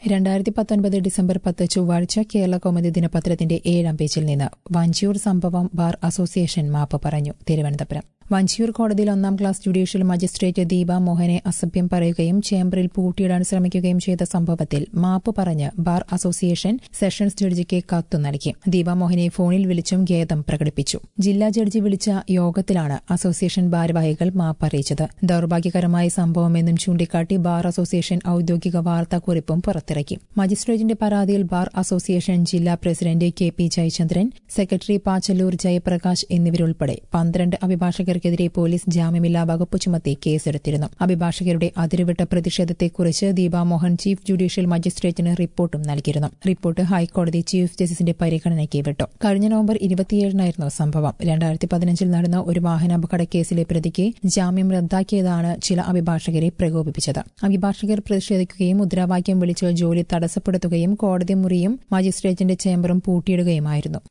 രണ്ടായിരത്തി പത്തൊൻപത് ഡിസംബർ പത്ത് ചൊവ്വാഴ്ച കേരള കൗമുദി ദിനപത്രത്തിന്റെ ഏഴാം പേജിൽ നിന്ന് വഞ്ചിയൂർ സംഭവം ബാർ അസോസിയേഷൻ മാപ്പ് പറഞ്ഞു തിരുവനന്തപുരം വഞ്ചിയൂർ കോടതിയിൽ ഒന്നാം ക്ലാസ് ജുഡീഷ്യൽ മജിസ്ട്രേറ്റ് ദീപ മോഹനെ അസഭ്യം പറയുകയും ചേംബറിൽ പൂട്ടിയിടാൻ ശ്രമിക്കുകയും ചെയ്ത സംഭവത്തിൽ മാപ്പ് പറഞ്ഞ് ബാർ അസോസിയേഷൻ സെഷൻസ് ജഡ്ജിക്ക് കത്തു നൽകി ദീപ മോഹനെ ഫോണിൽ വിളിച്ചും ഖേദം പ്രകടിപ്പിച്ചു ജില്ലാ ജഡ്ജി വിളിച്ച യോഗത്തിലാണ് അസോസിയേഷൻ ഭാരവാഹികൾ മാപ്പ് അറിയിച്ചത് ദൌർഭാഗ്യകരമായ സംഭവമെന്നും ചൂണ്ടിക്കാട്ടി ബാർ അസോസിയേഷൻ ഔദ്യോഗിക വാർത്താക്കുറിപ്പും പുറത്തിറക്കി മജിസ്ട്രേറ്റിന്റെ പരാതിയിൽ ബാർ അസോസിയേഷൻ ജില്ലാ president K P Jayachandran secretary Pachalloor Jayaprakash എന്നിവരുൾപ്പെടെ പന്ത്രണ്ട് അഭിഭാഷകർക്കെതിരെ പോലീസ് ജാമ്യമില്ലാ വകുപ്പ് ചുമത്തി കേസെടുത്തിരുന്നു അഭിഭാഷകരുടെ അതിരുവിട്ട പ്രതിഷേധത്തെക്കുറിച്ച് ദീപ മോഹൻ ചീഫ് ജുഡീഷ്യൽ മജിസ്ട്രേറ്റിന് റിപ്പോർട്ടും നൽകിയിരുന്നു റിപ്പോർട്ട് ഹൈക്കോടതി ചീഫ് ജസ്റ്റിസിന്റെ പരിഗണനയ്ക്ക് വിട്ടു കഴിഞ്ഞ നവംബർ ഇരുപത്തിയേഴിനായിരുന്നു സംഭവം രണ്ടായിരത്തി പതിനഞ്ചിൽ നടന്ന ഒരു വാഹനാപകട കേസിലെ പ്രതിക്ക് ജാമ്യം റദ്ദാക്കിയതാണ് ചില അഭിഭാഷകരെ പ്രകോപിപ്പിച്ചത് അഭിഭാഷകർ പ്രതിഷേധിക്കുകയും മുദ്രാവാക്യം വിളിച്ച് ജോലി തടസ്സപ്പെടുത്തുകയും കോടതി മുറിയും മജിസ്ട്രേറ്റിന്റെ ചേംബറും പൂട്ടിയിടുകയുമായിരുന്നു